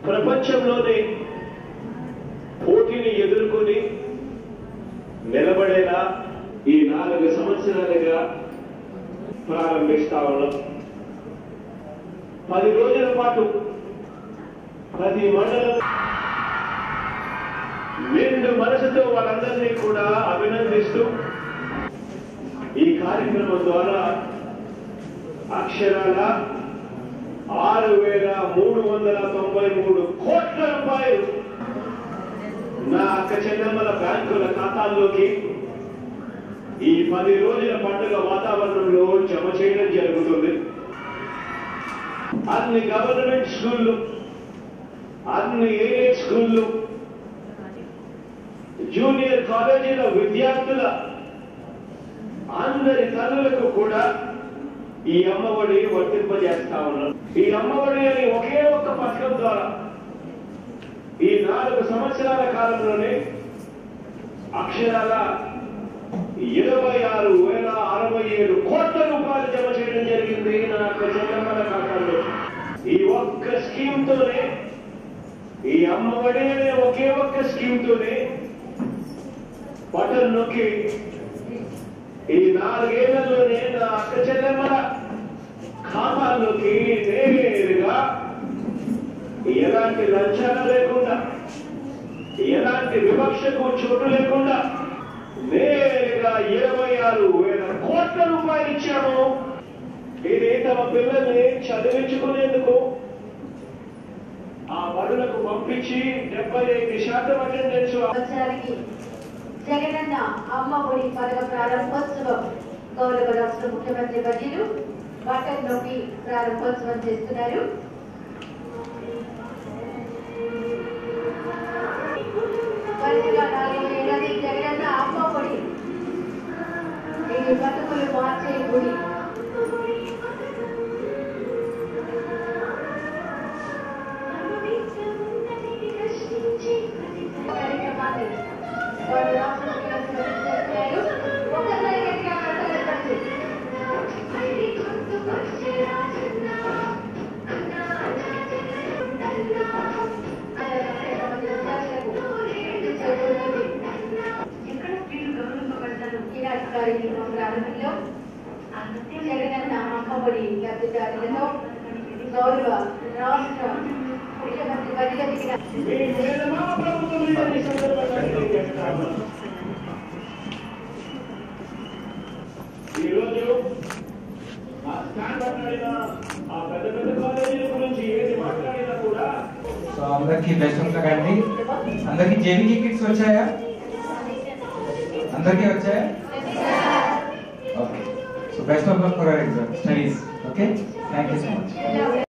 ప్రపంచంలోనే పోటీని ఎదుర్కొని నిలబడేలా ఈ నాలుగు సంవత్సరాలుగా ప్రారంభిస్తా ఉన్నాం పది రోజుల పాటు ప్రతి మండలం నిండు మనసుతో వాళ్ళందరినీ కూడా అభినందిస్తూ ఈ కార్యక్రమం ద్వారా అక్షరాల ఆరు వేల మూడు వందల తొంభై మూడు కోట్ల రూపాయలు నా అక్క చెల్లెమ్మల బ్యాంకుల ఖాతాల్లోకి ఈ పది రోజుల పండుగ వాతావరణంలో జమ చేయడం జరుగుతుంది అన్ని గవర్నమెంట్ స్కూళ్ళు అన్ని ఎయిడెడ్ స్కూళ్ళు జూనియర్ కాలేజీల విద్యార్థుల అందరి తల్లులకు కూడా ఈ అమ్మఒడి వర్తింపజేస్తా ఉన్నాం ఈ అమ్మఒడి అని ఒకే ఒక్క పథకం ద్వారా ఈ నాలుగు సంవత్సరాల కాలంలోనే అక్షరాల ఇరవై ఆరు వేల అరవై ఏడు కోట్ల రూపాయలు జమ చేయడం జరిగింది నా యొక్క చెల్లెమ్మల ఖాతాలో ఈ ఒక్క స్కీమ్ తోనే ఈ అమ్మఒడి అనే ఒకే ఒక్క స్కీమ్ తోనే బటన్ నొక్కి ఈ నాలుగేళ్లలోనే నా అక్క చెల్లెమ్మల ఖాతాల్లోకి నేరుగా ఎలాంటి లంచాలు లేకుండా ఎలాంటి వివక్షకు చోటు లేకుండా నేరుగా ఇరవై ఆరు వేల కోట్ల రూపాయలు ఇచ్చాము ఇది తమ పిల్లల్ని చదివించుకునేందుకు ఆ బడులకు పంపించి డెబ్బై ఐదు శాతం అటెండెన్స్ సంవత్సరానికి జగనన్న అమ్మ ఒడి పథక ప్రారంభోత్సవం గౌరవ రాష్ట్ర ముఖ్యమంత్రి వర్యులు బటన్ నొక్కి ప్రారంభోత్సవం చేస్తున్నారు వరుసగా నాలుగు ఏడాది జగనన్న అమ్మ ఒడి ఇది బతుకులు మార్చే గుడి కార్యక్రమాన్ని గౌరవ రాష్ట్ర ముఖ్యమంత్రి వర్యులు చేస్తున్నారు ఒకసారి గట్టిగా మాట్లాడండి ఈనాటి కార్యక్రమం ప్రారంభంలో జగనన్న అమ్మఒడి లబ్ధిదారులతో గౌరవ రాష్ట్ర ముఖ్యమంత్రి వర్యుల మీ మేనమా ప్రభుత్వం లేదని ఈ సందర్భంగా తెలియజేస్తున్నాను. ఈరోజు ఆ స్టాండ్ మాట్లాడినా ఆ పెద్ద పెద్ద కాలేజీల గురించి ఏది మాట్లాడినా కూడా సో అందరికి బెస్ట్ ఆఫ్ లక్ అండి అందరికి జేబీకి కిట్స్ వచ్చాయా అందరికీ వచ్చాయా okay so best of luck for exam studies okay thank you so much